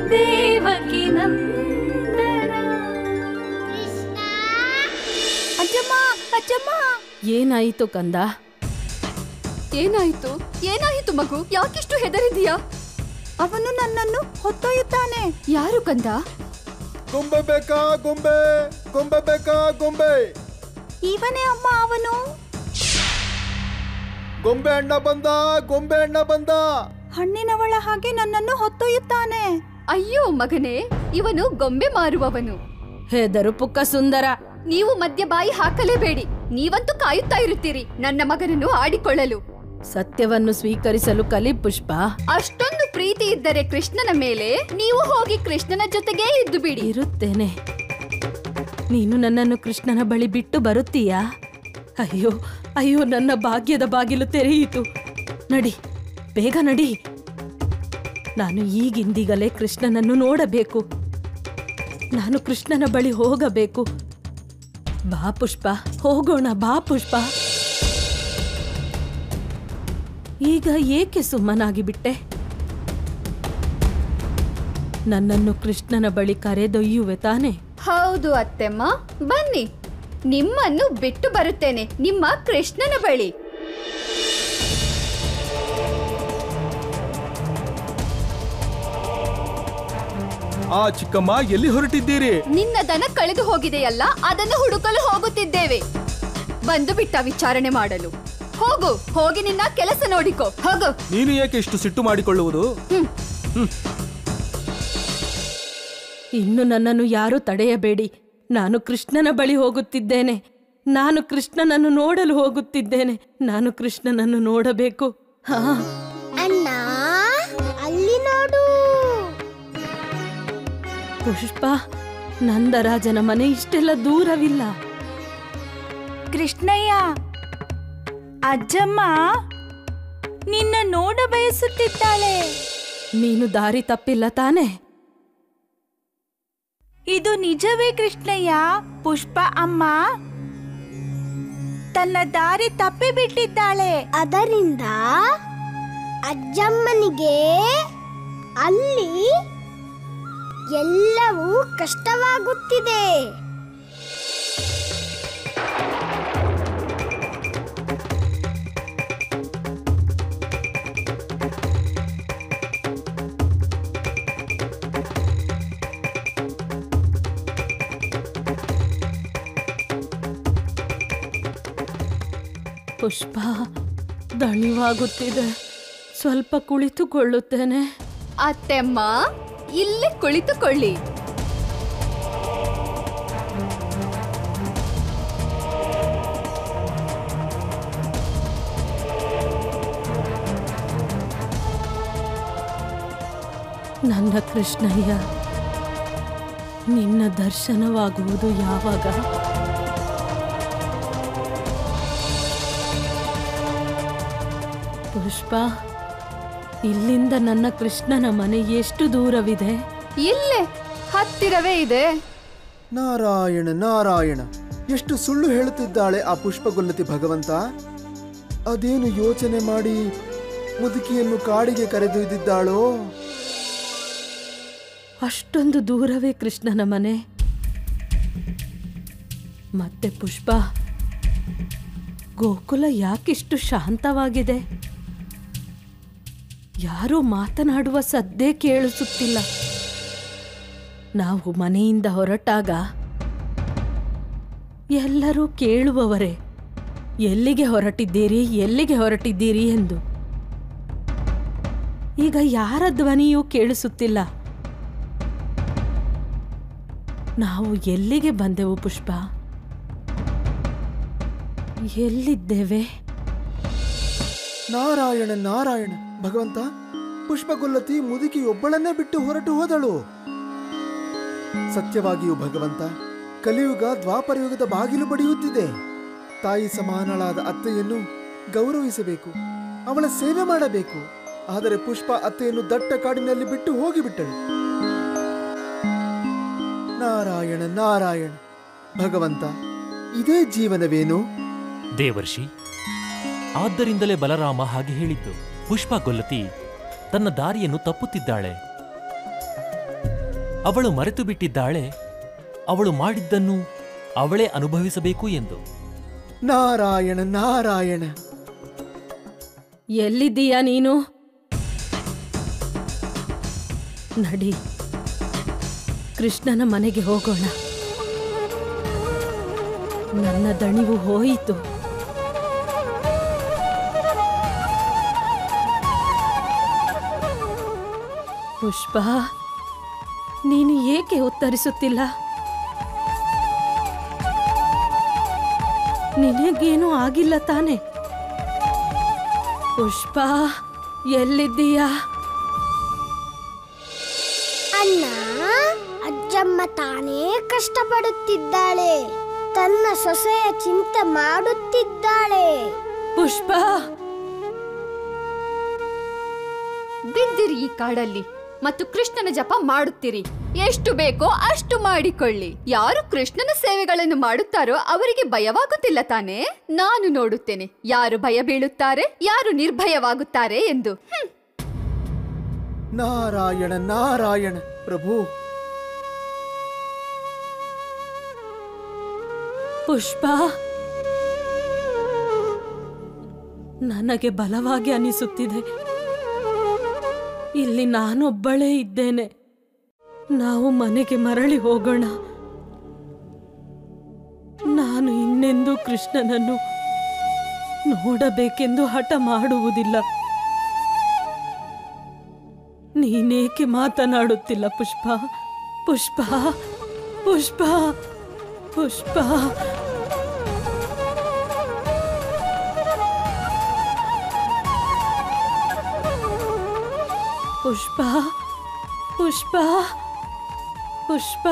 ದೇವಕಿ ನಂದನ ಅಜ್ಜಮ್ಮ ಅಜ್ಜಮ್ಮ ಏನಾಯಿತು ಕಂದ ಏನಾಯ್ತು ಏನಾಯಿತು ಮಗು ಯಾಕಿಷ್ಟು ಹೆದರಿದೀಯಾ ಅವನು ನನ್ನನ್ನು ಹೊತ್ತೊಯ್ಯುತ್ತಾನೆ ಯಾರು ಕಂದ ಗೊಂಬೆ ಬೇಕಾ ಗೊಂಬೆ ಗೊಂಬೆ ಬೇಕಾ ಗೊಂಬೆ ಇವನೇ ಅಮ್ಮ ಅವನು ಗೊಂಬೆ ಅಣ್ಣ ಬಂದ ಗೊಂಬೆ ಅಣ್ಣ ಬಂದ ಹಣ್ಣಿನವಳ ಹಾಗೆ ನನ್ನನ್ನು ಹೊತ್ತೊಯ್ಯುತ್ತಾನೆ ಅಯ್ಯೋ ಮಗನೇ ಇವನು ಗೊಂಬೆ ಮಾರುವವನು ಹೆದರು ಪುಕ್ಕ ಸುಂದರ ನೀವು ಮಧ್ಯ ಬಾಯಿ ಹಾಕಲೇಬೇಡಿ ನೀವಂತೂ ಕಾಯುತ್ತಾ ಇರುತ್ತೀರಿ ನನ್ನ ಮಗನನ್ನು ಆಡಿಕೊಳ್ಳಲು ಸತ್ಯವನ್ನು ಸ್ವೀಕರಿಸಲು ಕಲಿ ಪುಷ್ಪ ಅಷ್ಟೊಂದು ಪ್ರೀತಿ ಇದ್ದರೆ ಕೃಷ್ಣನ ಮೇಲೆ ನೀವು ಹೋಗಿ ಕೃಷ್ಣನ ಜೊತೆಗೇ ಇದ್ದು ಬಿಡಿ ಇರುತ್ತೇನೆ ನೀನು ನನ್ನನ್ನು ಕೃಷ್ಣನ ಬಳಿ ಬಿಟ್ಟು ಬರುತ್ತೀಯಾ ಅಯ್ಯೋ ಅಯ್ಯೋ ನನ್ನ ಭಾಗ್ಯದ ಬಾಗಿಲು ತೆರೆಯಿತು ನಡಿ ಬೇಗ ನಡಿ ನಾನು ಈಗಿಂದೀಗಲೇ ಕೃಷ್ಣನನ್ನು ನೋಡಬೇಕು ನಾನು ಕೃಷ್ಣನ ಬಳಿ ಹೋಗಬೇಕು ಬಾ ಪುಷ್ಪ ಹೋಗೋಣ ಬಾ ಪುಷ್ಪ ಈಗ ಏಕೆ ಸುಮ್ಮನಾಗಿ ಬಿಟ್ಟೆ ನನ್ನನ್ನು ಕೃಷ್ಣನ ಬಳಿ ಕರೆದೊಯ್ಯುವೆ ತಾನೆ ಹೌದು ಅತ್ತೆಮ್ಮ ಬನ್ನಿ ನಿಮ್ಮನ್ನು ಬಿಟ್ಟು ಬರುತ್ತೇನೆ ನಿಮ್ಮ ಕೃಷ್ಣನ ಬಳಿ ಆ ಚಿಕ್ಕಮ್ಮ ಎಲ್ಲಿ ಹೊರಟಿದ್ದೀರಿ ನಿನ್ನ ದನ ಕಳೆದು ಹೋಗಿದೆಯಲ್ಲ ಅದನ್ನು ಹುಡುಕಲು ಹೋಗುತ್ತಿದ್ದೇವೆ ಬಂದು ಬಿಟ್ಟ ವಿಚಾರಣೆ ಮಾಡಲು ಹೋಗು ಹೋಗಿ ನಿನ್ನ ಕೆಲಸ ನೋಡಿಕೋ ಹೋಗು ನೀನು ಏಕೆ ಇಷ್ಟು ಸಿಟ್ಟು ಮಾಡಿಕೊಳ್ಳುವುದು ಇನ್ನು ನನ್ನನ್ನು ಯಾರೂ ತಡೆಯಬೇಡಿ ನಾನು ಕೃಷ್ಣನ ಬಳಿ ಹೋಗುತ್ತಿದ್ದೇನೆ ನಾನು ಕೃಷ್ಣನನ್ನು ನೋಡಲು ಹೋಗುತ್ತಿದ್ದೇನೆ ನಾನು ಕೃಷ್ಣನನ್ನು ನೋಡಬೇಕು ಹಾ ಅಣ್ಣ ಅಲ್ಲಿ ನೋಡು ಪುಷ್ಪ ನಂದರಾಜನ ಮನೆ ಇಷ್ಟೆಲ್ಲ ದೂರವಿಲ್ಲ ಕೃಷ್ಣಯ್ಯ ಅಜ್ಜಮ್ಮ ನಿನ್ನ ನೋಡ ಬಯಸುತ್ತಿದ್ದಾಳೆ ನೀನು ದಾರಿ ತಪ್ಪಿಲ್ಲ ತಾನೆ ಇದು ನಿಜವೇ ಕೃಷ್ಣಯ್ಯ ಪುಷ್ಪ ಅಮ್ಮ ತನ್ನ ದಾರಿ ತಪ್ಪಿ ಬಿಟ್ಟಿದ್ದಾಳೆ ಅದರಿಂದ ಅಜ್ಜಮ್ಮನಿಗೆ ಅಲ್ಲಿ ಎಲ್ಲವೂ ಕಷ್ಟವಾಗುತ್ತಿದೆ ಪುಷ್ಪ ದಣಿವಾಗುತ್ತಿದೆ ಸ್ವಲ್ಪ ಕುಳಿತುಕೊಳ್ಳುತ್ತೇನೆ ಅತ್ತೆಮ್ಮ ಇಲ್ಲಿ ಕುಳಿತುಕೊಳ್ಳಿ ನನ್ನ ಕೃಷ್ಣಯ್ಯ ನಿನ್ನ ದರ್ಶನವಾಗುವುದು ಯಾವಾಗ ಪುಷ್ಪ ಇಲ್ಲಿಂದ ನನ್ನ ಕೃಷ್ಣನ ಮನೆ ಎಷ್ಟು ದೂರವಿದೆ ಇಲ್ಲೇ ಹತ್ತಿರವೇ ಇದೆ ನಾರಾಯಣ ನಾರಾಯಣ ಎಷ್ಟು ಸುಳ್ಳು ಹೇಳುತ್ತಿದ್ದಾಳೆ ಆ ಪುಷ್ಪಗೊಲ್ಲತಿ ಭಗವಂತ ಅದೇನು ಯೋಚನೆ ಮಾಡಿ ಮುದುಕಿಯನ್ನು ಕಾಡಿಗೆ ಕರೆದೊಯ್ದಿದ್ದಾಳೋ ಅಷ್ಟೊಂದು ದೂರವೇ ಕೃಷ್ಣನ ಮನೆ ಮತ್ತೆ ಪುಷ್ಪ ಗೋಕುಲ ಯಾಕಿಷ್ಟು ಶಾಂತವಾಗಿದೆ ಯಾರೂ ಮಾತನಾಡುವ ಸದ್ದೇ ಕೇಳಿಸುತ್ತಿಲ್ಲ ನಾವು ಮನೆಯಿಂದ ಹೊರಟಾಗ ಎಲ್ಲರೂ ಕೇಳುವವರೇ ಎಲ್ಲಿಗೆ ಹೊರಟಿದ್ದೀರಿ ಎಲ್ಲಿಗೆ ಹೊರಟಿದ್ದೀರಿ ಎಂದು ಈಗ ಯಾರ ಧ್ವನಿಯೂ ಕೇಳಿಸುತ್ತಿಲ್ಲ ನಾವು ಎಲ್ಲಿಗೆ ಬಂದೆವು ಪುಷ್ಪ ಎಲ್ಲಿದ್ದೇವೆ ನಾರಾಯಣ ನಾರಾಯಣ ಭಗವಂತ ಪುಷ್ಪಗೊಲ್ಲತಿ ಮುದುಕಿಯೊಬ್ಬಳನ್ನೇ ಬಿಟ್ಟು ಹೊರಟು ಹೋದಳು ಸತ್ಯವಾಗಿಯೂ ಭಗವಂತ ಕಲಿಯುಗ ದ್ವಾಪರಯುಗದ ಬಾಗಿಲು ಬಡಿಯುತ್ತಿದೆ ತಾಯಿ ಸಮಾನಳಾದ ಅತ್ತೆಯನ್ನು ಗೌರವಿಸಬೇಕು ಅವಳ ಸೇವೆ ಮಾಡಬೇಕು ಆದರೆ ಪುಷ್ಪ ಅತ್ತೆಯನ್ನು ದಟ್ಟ ಕಾಡಿನಲ್ಲಿ ಬಿಟ್ಟು ಹೋಗಿಬಿಟ್ಟಳು ನಾರಾಯಣ ನಾರಾಯಣ ಭಗವಂತ ಇದೇ ಜೀವನವೇನು ದೇವರ್ಷಿ ಆದ್ದರಿಂದಲೇ ಬಲರಾಮ ಹಾಗೆ ಹೇಳಿದ್ದು ಪುಷ್ಪ ಗೊಲ್ಲತಿ ತನ್ನ ದಾರಿಯನ್ನು ತಪ್ಪುತ್ತಿದ್ದಾಳೆ ಅವಳು ಮರೆತು ಬಿಟ್ಟಿದ್ದಾಳೆ ಅವಳು ಮಾಡಿದ್ದನ್ನು ಅವಳೇ ಅನುಭವಿಸಬೇಕು ಎಂದು ನಾರಾಯಣ ನಾರಾಯಣ ಎಲ್ಲಿದ್ದೀಯಾ ನೀನು ನಡಿ ಕೃಷ್ಣನ ಮನೆಗೆ ಹೋಗೋಣ ನನ್ನ ದಣಿವು ಹೋಯಿತು ಪುಷ್ಪ ನೀನು ಏಕೆ ಉತ್ತರಿಸುತ್ತಿಲ್ಲ ನಿನಗೇನೂ ಆಗಿಲ್ಲ ತಾನೆ ಪುಷ್ಪ ಎಲ್ಲಿದ್ದೀಯಾ ಅಣ್ಣ ಅಜ್ಜಮ್ಮ ತಾನೇ ಕಷ್ಟಪಡುತ್ತಿದ್ದಾಳೆ ತನ್ನ ಸೊಸೆಯ ಚಿಂತೆ ಮಾಡುತ್ತಿದ್ದಾಳೆ ಪುಷ್ಪ ಬಿದ್ದಿರಿ ಈ ಕಾಡಲ್ಲಿ ಮತ್ತು ಕೃಷ್ಣನ ಜಪ ಮಾಡುತ್ತೀರಿ ಎಷ್ಟು ಬೇಕೋ ಅಷ್ಟು ಮಾಡಿಕೊಳ್ಳಿ ಯಾರು ಕೃಷ್ಣನ ಸೇವೆಗಳನ್ನು ಮಾಡುತ್ತಾರೋ ಅವರಿಗೆ ಭಯವಾಗುತ್ತಿಲ್ಲ ತಾನೇ ನಾನು ನೋಡುತ್ತೇನೆ ಯಾರು ಭಯ ಬೀಳುತ್ತಾರೆ ಯಾರು ನಿರ್ಭಯವಾಗುತ್ತಾರೆ ಎಂದು ಹ್ಮ್. ನಾರಾಯಣ ನಾರಾಯಣ ಪ್ರಭು ಪುಷ್ಪ ನನಗೆ ಬಲವಾಗಿ ಅನಿಸುತ್ತಿದೆ ಇಲ್ಲಿ ನಾನೊಬ್ಬಳೇ ಇದ್ದೇನೆ ನಾವು ಮನೆಗೆ ಮರಳಿ ಹೋಗೋಣ ನಾನು ಇನ್ನೆಂದೂ ಕೃಷ್ಣನನ್ನು ನೋಡಬೇಕೆಂದು ಹಠ ಮಾಡುವುದಿಲ್ಲ ನೀನೇಕೆ ಮಾತನಾಡುತ್ತಿಲ್ಲ ಪುಷ್ಪ ಪುಷ್ಪ ಪುಷ್ಪ ಪುಷ್ಪ ಪುಷ್ಪ ಪುಷ್ಪ ಪುಷ್ಪ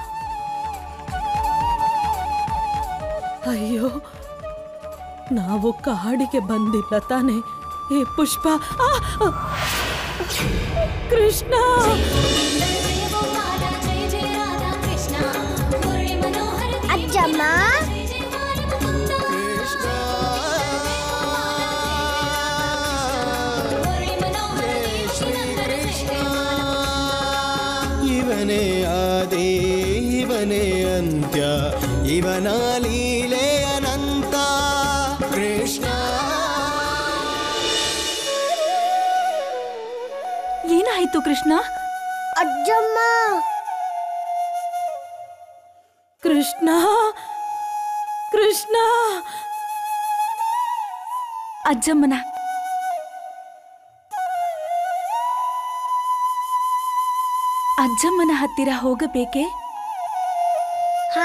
ಅಯ್ಯೋ ನಾವು ಕಾಡಿಗೆ ಬಂದಿಲ್ಲ ತಾನೆ ಏ ಪುಷ್ಪ ಆ! ಕೃಷ್ಣ ಅಜ್ಜಮ್ಮ ಇವನೇ ಆದಿ ಇವನೇ ಅಂತ್ಯ ಇವನ ಲೀಲೆ ಅನಂತ ಕೃಷ್ಣ ಏನಾಯ್ತು ಕೃಷ್ಣ ಅಜ್ಜಮ್ಮ ಕೃಷ್ಣ ಕೃಷ್ಣ ಅಜ್ಜಮ್ಮನ ಅಜ್ಜಮ್ಮನ ಹತ್ತಿರ ಹೋಗಬೇಕೆ ಹಾ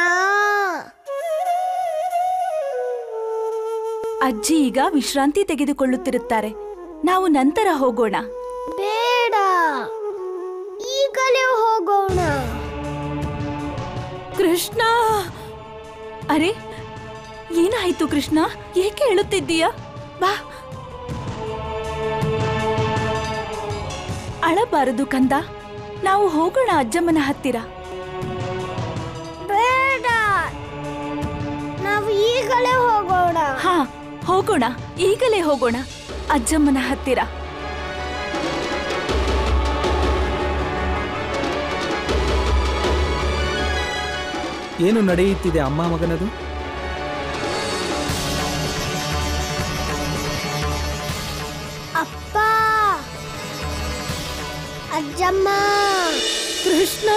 ಅಜ್ಜಿ ಈಗ ವಿಶ್ರಾಂತಿ ತೆಗೆದುಕೊಳ್ಳುತ್ತಿರುತ್ತಾರೆ ನಾವು ನಂತರ ಹೋಗೋಣ ಬೇಡ ಈಗಲೇ ಹೋಗೋಣ ಕೃಷ್ಣ ಅರೆ ಏನಾಯ್ತು ಕೃಷ್ಣ ಏಕೆ ಹೇಳುತ್ತಿದ್ದೀಯಾ ಬಾ ಅಳಬಾರದು ಕಂದ ನಾವು ಹೋಗೋಣ ಅಜ್ಜಮ್ಮನ ಹತ್ತಿರ ಬೇಡ ನಾವು ಈಗಲೇ ಹೋಗೋಣ ಹಾ ಹೋಗೋಣ ಈಗಲೇ ಹೋಗೋಣ ಅಜ್ಜಮ್ಮನ ಹತ್ತಿರ ಏನು ನಡೆಯುತ್ತಿದೆ ಅಮ್ಮ ಮಗನದು ಅಪ್ಪ ಅಜ್ಜಮ್ಮ ಕೃಷ್ಣ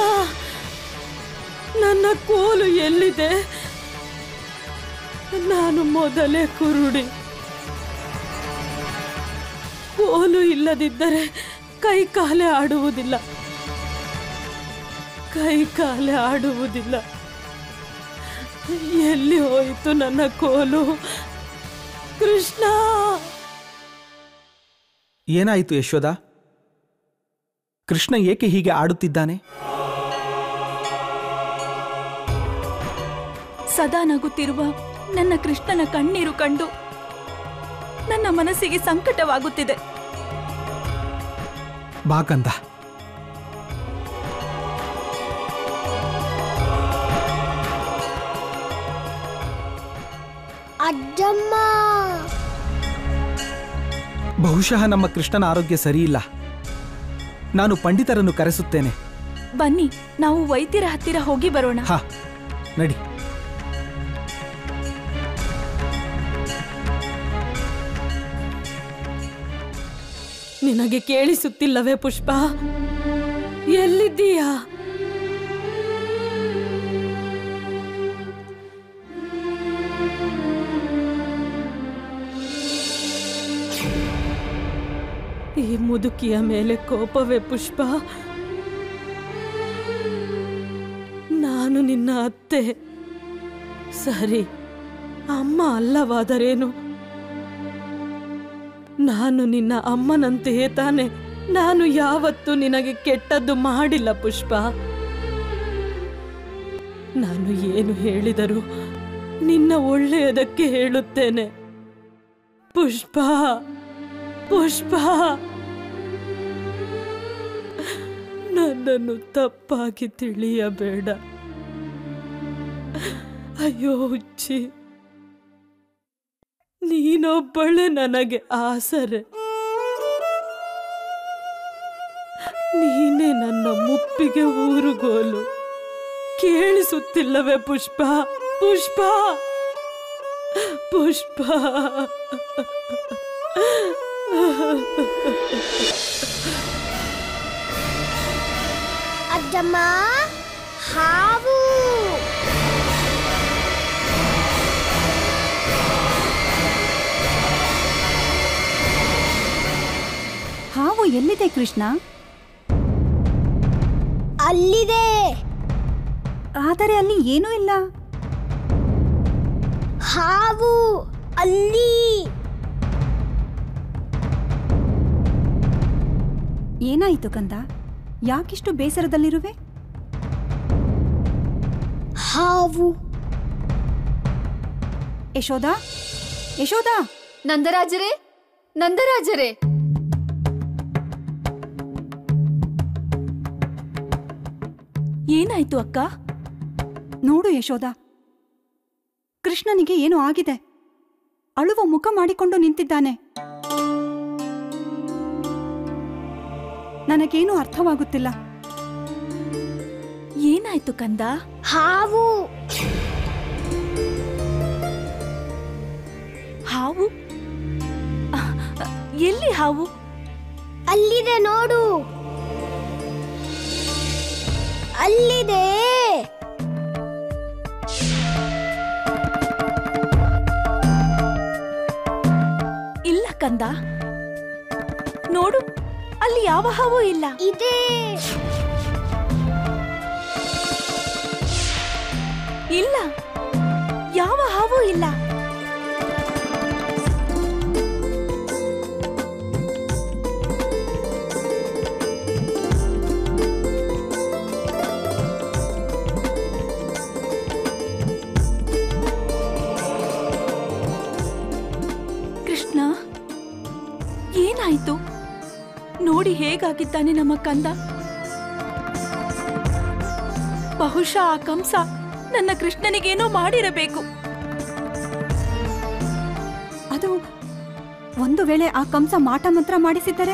ನನ್ನ ಕೋಲು ಎಲ್ಲಿದೆ ನಾನು ಮೊದಲೇ ಕುರುಡಿ ಕೋಲು ಇಲ್ಲದಿದ್ದರೆ ಕೈ ಕಾಲೇ ಆಡುವುದಿಲ್ಲ ಕೈ ಕಾಲೇ ಆಡುವುದಿಲ್ಲ ಎಲ್ಲಿ ಹೋಯಿತು ನನ್ನ ಕೋಲು ಕೃಷ್ಣ ಏನಾಯಿತು ಯಶೋದ ಕೃಷ್ಣ ಏಕೆ ಹೀಗೆ ಆಡುತ್ತಿದ್ದಾನೆ ಸದಾ ನಗುತ್ತಿರುವ ನನ್ನ ಕೃಷ್ಣನ ಕಣ್ಣೀರು ಕಂಡು ನನ್ನ ಮನಸ್ಸಿಗೆ ಸಂಕಟವಾಗುತ್ತಿದೆ ಬಾ ಕಂದ ಅಜ್ಜಮ್ಮ ಬಹುಶಃ ನಮ್ಮ ಕೃಷ್ಣನ ಆರೋಗ್ಯ ಸರಿಯಿಲ್ಲ ನಾನು ಪಂಡಿತರನ್ನು ಕರೆಸುತ್ತೇನೆ ಬನ್ನಿ ನಾವು ವೈದ್ಯರ ಹತ್ತಿರ ಹೋಗಿ ಬರೋಣ ಹಾ ನಡಿ ನಿನಗೆ ಕೇಳಿಸುತ್ತಿಲ್ಲವೇ ಪುಷ್ಪ ಎಲ್ಲಿದ್ದೀಯಾ ಈ ಮುದುಕಿಯ ಮೇಲೆ ಕೋಪವೇ ಪುಷ್ಪ ನಾನು ನಿನ್ನ ಅತ್ತೆ ಸರಿ ಅಮ್ಮ ಅಲ್ಲವಾದರೇನು ನಾನು ನಿನ್ನ ಅಮ್ಮನಂತೆಯೇ ತಾನೆ ನಾನು ಯಾವತ್ತೂ ನಿನಗೆ ಕೆಟ್ಟದ್ದು ಮಾಡಿಲ್ಲ ಪುಷ್ಪ ನಾನು ಏನು ಹೇಳಿದರೂ ನಿನ್ನ ಒಳ್ಳೆಯದಕ್ಕೆ ಹೇಳುತ್ತೇನೆ ಪುಷ್ಪ ಪುಷ್ಪ ನನ್ನನ್ನು ತಪ್ಪಾಗಿ ತಿಳಿಯಬೇಡ ಅಯ್ಯೋ ಹುಚ್ಚಿ ನೀನೊಬ್ಬಳೆ ನನಗೆ ಆಸರೆ ನೀನೇ ನನ್ನ ಮುಪ್ಪಿಗೆ ಊರುಗೋಲು ಕೇಳಿಸುತ್ತಿಲ್ಲವೇ ಪುಷ್ಪ ಪುಷ್ಪ ಪುಷ್ಪ ಅಜ್ಜಮ್ಮ ಹಾವು ಹಾವು ಎಲ್ಲಿದೆ ಕೃಷ್ಣ ಅಲ್ಲಿದೆ ಆದರೆ ಅಲ್ಲಿ ಏನೂ ಇಲ್ಲ ಹಾವು ಅಲ್ಲಿ ಏನಾಯಿತು ಕಂದ ಯಾಕಿಷ್ಟು ಬೇಸರದಲ್ಲಿರುವೆ ಹಾವು ಯಶೋದ ಯಶೋದ ನಂದರಾಜರೇ ನಂದರಾಜರೇ ಏನಾಯ್ತು ಅಕ್ಕ ನೋಡು ಯಶೋದ ಕೃಷ್ಣನಿಗೆ ಏನೋ ಆಗಿದೆ ಅಳುವ ಮುಖ ಮಾಡಿಕೊಂಡು ನಿಂತಿದ್ದಾನೆ ನನಗೇನು ಅರ್ಥವಾಗುತ್ತಿಲ್ಲ ಏನಾಯ್ತು ಕಂದ ಹಾವು ಹಾವು ಅಹ್, ಎಲ್ಲಿ ಹಾವು ಅಲ್ಲಿದೆ ನೋಡು ಅಲ್ಲಿದೆ ಇಲ್ಲ ಕಂದ ನೋಡು ಅಲ್ಲಿ ಯಾವ ಹಾವು ಇಲ್ಲ ಇದೆ ಇಲ್ಲ ಯಾವ ಹಾವು ಇಲ್ಲ ಕೃಷ್ಣ ಏನಾಯ್ತು ನೋಡಿ ಹೇಗಾಗಿದ್ದಾನೆ ನಮ್ಮ ಕಂದ ಬಹುಶಃ ಆ ಕಂಸ ನನ್ನ ಕೃಷ್ಣನಿಗೇನೋ ಮಾಡಿರಬೇಕು ಅದು ಒಂದು ವೇಳೆ ಆ ಕಂಸ ಮಾಟ ಮಂತ್ರ ಮಾಡಿಸಿದ್ದರೆ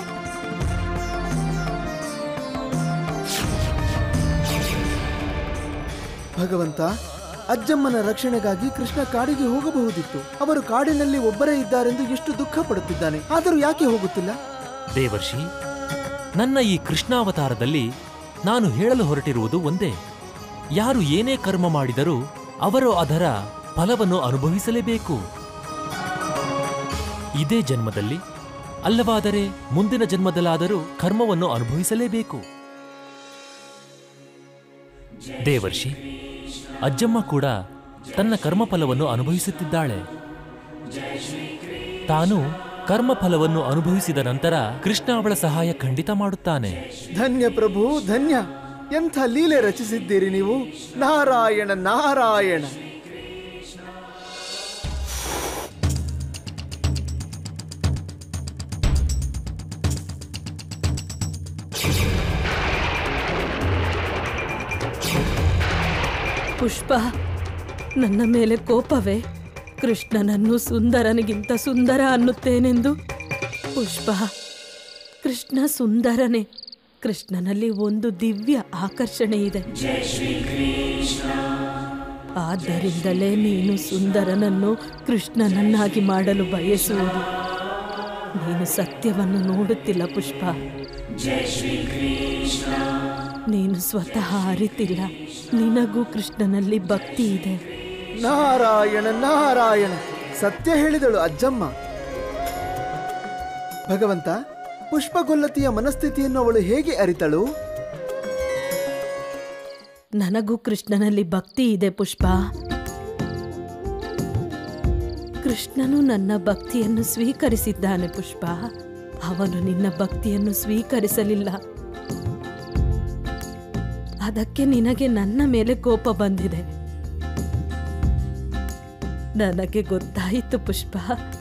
ಭಗವಂತ ಅಜ್ಜಮ್ಮನ ರಕ್ಷಣೆಗಾಗಿ ಕೃಷ್ಣ ಕಾಡಿಗೆ ಹೋಗಬಹುದಿತ್ತು ಅವರು ಕಾಡಿನಲ್ಲಿ ಒಬ್ಬರೇ ಇದ್ದಾರೆಂದು ಎಷ್ಟು ದುಃಖ ಪಡುತ್ತಿದ್ದಾನೆ ಆದರೂ ಯಾಕೆ ಹೋಗುತ್ತಿಲ್ಲ ದೇವರ್ಷಿ ನನ್ನ ಈ ಕೃಷ್ಣಾವತಾರದಲ್ಲಿ ನಾನು ಹೇಳಲು ಹೊರಟಿರುವುದು ಒಂದೇ ಯಾರು ಏನೇ ಕರ್ಮ ಮಾಡಿದರೂ ಅವರು ಅದರ ಫಲವನ್ನು ಅನುಭವಿಸಲೇಬೇಕು ಇದೇ ಜನ್ಮದಲ್ಲಿ ಅಲ್ಲವಾದರೆ ಮುಂದಿನ ಜನ್ಮದಲ್ಲಾದರೂ ಕರ್ಮವನ್ನು ಅನುಭವಿಸಲೇಬೇಕು ದೇವರ್ಷಿ ಅಜ್ಜಮ್ಮ ಕೂಡ ತನ್ನ ಕರ್ಮಫಲವನ್ನು ಅನುಭವಿಸುತ್ತಿದ್ದಾಳೆ ತಾನು ಕರ್ಮಫಲವನ್ನು ಅನುಭವಿಸಿದ ನಂತರ ಕೃಷ್ಣ ಅವಳ ಸಹಾಯ ಖಂಡಿತ ಮಾಡುತ್ತಾನೆ ಧನ್ಯ ಪ್ರಭು ಧನ್ಯ ಎಂಥ ಲೀಲೆ ರಚಿಸಿದ್ದೀರಿ ನೀವು ನಾರಾಯಣ ನಾರಾಯಣ ಪುಷ್ಪ ನನ್ನ ಮೇಲೆ ಕೋಪವೇ ಕೃಷ್ಣನನ್ನು ಸುಂದರನಿಗಿಂತ ಸುಂದರ ಅನ್ನುತ್ತೇನೆಂದು ಪುಷ್ಪ ಕೃಷ್ಣ ಸುಂದರನೇ ಕೃಷ್ಣನಲ್ಲಿ ಒಂದು ದಿವ್ಯ ಆಕರ್ಷಣೆ ಇದೆ ಆದ್ದರಿಂದಲೇ ನೀನು ಸುಂದರನನ್ನು ಕೃಷ್ಣನನ್ನಾಗಿ ಮಾಡಲು ಬಯಸುವುದು ನೀನು ಸತ್ಯವನ್ನು ನೋಡುತ್ತಿಲ್ಲ ಪುಷ್ಪ ನೀನು ಸ್ವತಃ ಅರಿತಿಲ್ಲ ನಿನಗೂ ಕೃಷ್ಣನಲ್ಲಿ ಭಕ್ತಿ ಇದೆ ನಾರಾಯಣ ನಾರಾಯಣ ಸತ್ಯ ಹೇಳಿದಳು ಅಜ್ಜಮ್ಮ ಭಗವಂತ ಪುಷ್ಪಗೊಲ್ಲತಿಯ ಮನಸ್ಥಿತಿಯನ್ನು ಅವಳು ಹೇಗೆ ಅರಿತಳು ನನಗೂ ಕೃಷ್ಣನಲ್ಲಿ ಭಕ್ತಿ ಇದೆ ಪುಷ್ಪ ಕೃಷ್ಣನು ನನ್ನ ಭಕ್ತಿಯನ್ನು ಸ್ವೀಕರಿಸಿದ್ದಾನೆ ಪುಷ್ಪ ಅವನು ನಿನ್ನ ಭಕ್ತಿಯನ್ನು ಸ್ವೀಕರಿಸಲಿಲ್ಲ ಅದಕ್ಕೆ ನಿನಗೆ ನನ್ನ ಮೇಲೆ ಕೋಪ ಬಂದಿದೆ ನನಗೆ ಗೊತ್ತಾಯಿತು ಪುಷ್ಪ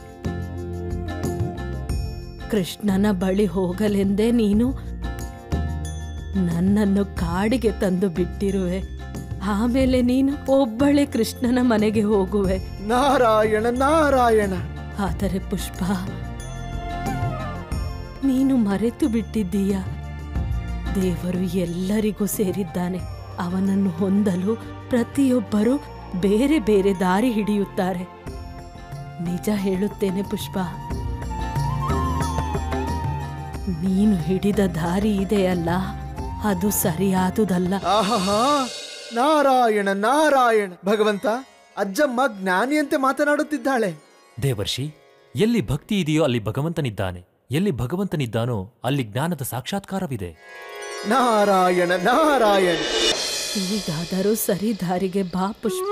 ಕೃಷ್ಣನ ಬಳಿ ಹೋಗಲೆಂದೇ ನೀನು ನನ್ನನ್ನು ಕಾಡಿಗೆ ತಂದು ಬಿಟ್ಟಿರುವೆ ಆಮೇಲೆ ನೀನು ಒಬ್ಬಳೆ ಕೃಷ್ಣನ ಮನೆಗೆ ಹೋಗುವೆ ನಾರಾಯಣ ನಾರಾಯಣ ಆದರೆ ಪುಷ್ಪ ನೀನು ಮರೆತು ಬಿಟ್ಟಿದ್ದೀಯ ದೇವರು ಎಲ್ಲರಿಗೂ ಸೇರಿದ್ದಾನೆ ಅವನನ್ನು ಹೊಂದಲು ಪ್ರತಿಯೊಬ್ಬರು ಬೇರೆ ಬೇರೆ ದಾರಿ ಹಿಡಿಯುತ್ತಾರೆ ನಿಜ ಹೇಳುತ್ತೇನೆ ಪುಷ್ಪ ನೀನು ಹಿಡಿದ ದಾರಿ ಇದೆಯಲ್ಲ ಅದು ಸರಿಯಾದುದಲ್ಲ ಆಹಾ ನಾರಾಯಣ ನಾರಾಯಣ ಭಗವಂತ ಅಜ್ಜಮ್ಮ ಜ್ಞಾನಿಯಂತೆ ಮಾತನಾಡುತ್ತಿದ್ದಾಳೆ ದೇವರ್ಷಿ ಎಲ್ಲಿ ಭಕ್ತಿ ಇದೆಯೋ ಅಲ್ಲಿ ಭಗವಂತನಿದ್ದಾನೆ ಎಲ್ಲಿ ಭಗವಂತನಿದ್ದಾನೋ ಅಲ್ಲಿ ಜ್ಞಾನದ ಸಾಕ್ಷಾತ್ಕಾರವಿದೆ ನಾರಾಯಣ ನಾರಾಯಣ ಈಗಾದರೂ ಸರಿ ದಾರಿಗೆ ಬಾ ಪುಷ್ಪ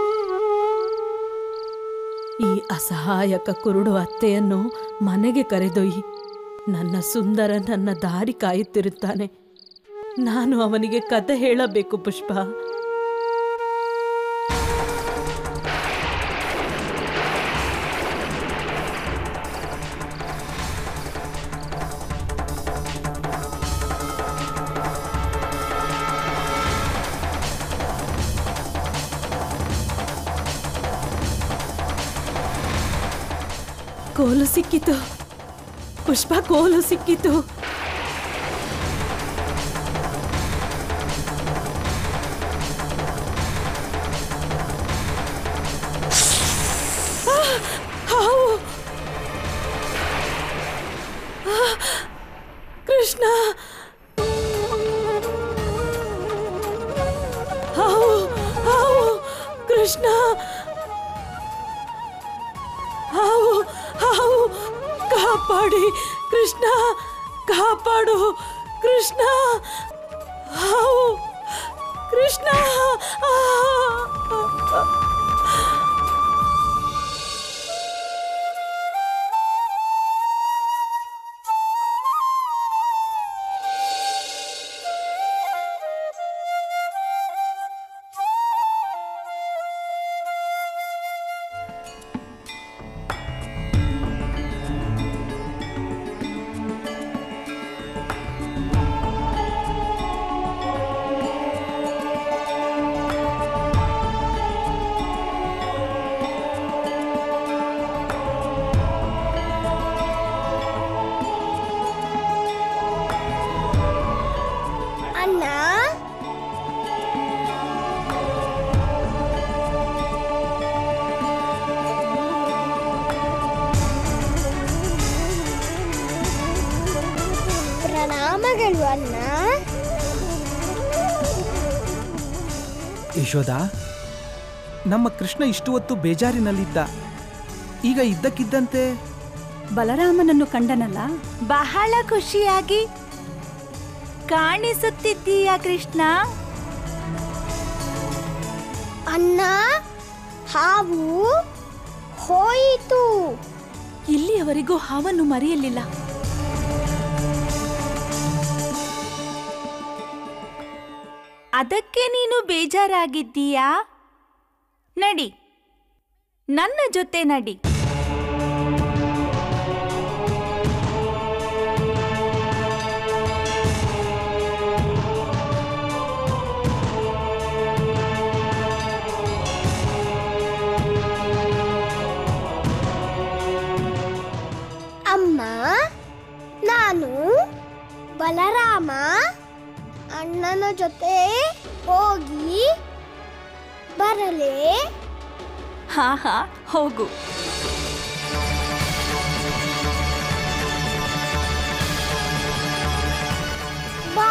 ಈ ಅಸಹಾಯಕ ಕುರುಡು ಅತ್ತೆಯನ್ನು ಮನೆಗೆ ಕರೆದೊಯ್ಯಿ ನನ್ನ ಸುಂದರ ನನ್ನ ದಾರಿ ಕಾಯುತ್ತಿರುತ್ತಾನೆ ನಾನು ಅವನಿಗೆ ಕತೆ ಹೇಳಬೇಕು ಪುಷ್ಪ ಕೋಲು ಸಿಕ್ಕಿತು ಪುಷ್ಪ ಕೋಲು ಸಿಕ್ಕಿತು ಆ, ಹಾವು ಆ, ಕೃಷ್ಣ ಹಾವು ಹಾವು ಕೃಷ್ಣ ಹಾವು ಹಾವು ಕಾಪಾಡಿ ಕೃಷ್ಣ ಕಾಪಾಡು ಕೃಷ್ಣ ಹಾವು ಕೃಷ್ಣ ಆ! ಅಣ್ಣ ಪ್ರಣಾಮಗಳು ಅಣ್ಣ ಯಶೋದ ನಮ್ಮ ಕೃಷ್ಣ ಇಷ್ಟು ಹೊತ್ತು ಬೇಜಾರಿನಲ್ಲಿದ್ದ ಈಗ ಇದ್ದಕ್ಕಿದ್ದಂತೆ ಬಲರಾಮನನ್ನು ಕಂಡನಲ್ಲ ಬಹಳ ಖುಷಿಯಾಗಿ ಕಾಣಿಸುತ್ತಿದ್ದೀಯ ಕೃಷ್ಣ ಅಣ್ಣ ಹಾವು ಹೋಯಿತು ಇಲ್ಲಿಯವರೆಗೂ ಹಾವನ್ನು ಮರೆಯಲಿಲ್ಲ ಅದಕ್ಕೆ ನೀನು ಬೇಜಾರಾಗಿದ್ದೀಯಾ ನಡಿ ನನ್ನ ಜೊತೆ ನಡಿ ಅಮ್ಮ ನಾನು ಬಲರಾಮ ಜೊತೆ ಹೋಗಿ ಬರಲೇ ಹಾ ಹಾ ಹೋಗು ಬಾ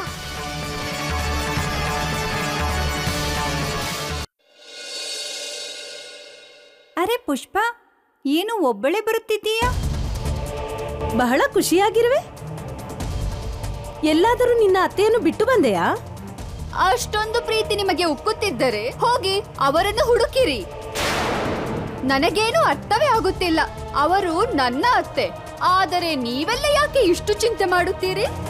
ಅರೆ ಪುಷ್ಪ ಏನು ಒಬ್ಬಳೇ ಬರುತ್ತಿದ್ದೀಯಾ ಬಹಳ ಖುಷಿಯಾಗಿರುವೆ ಎಲ್ಲಾದರೂ ನಿನ್ನ ಅತ್ತೆಯನ್ನು ಬಿಟ್ಟು ಬಂದೆಯಾ ಅಷ್ಟೊಂದು ಪ್ರೀತಿ ನಿಮಗೆ ಉಕ್ಕುತ್ತಿದ್ದರೆ ಹೋಗಿ ಅವರನ್ನು ಹುಡುಕಿರಿ ನನಗೇನು ಅರ್ಥವೇ ಆಗುತ್ತಿಲ್ಲ ಅವರು ನನ್ನ ಅತ್ತೆ ಆದರೆ ನೀವೆಲ್ಲ ಯಾಕೆ ಇಷ್ಟು ಚಿಂತೆ ಮಾಡುತ್ತೀರಿ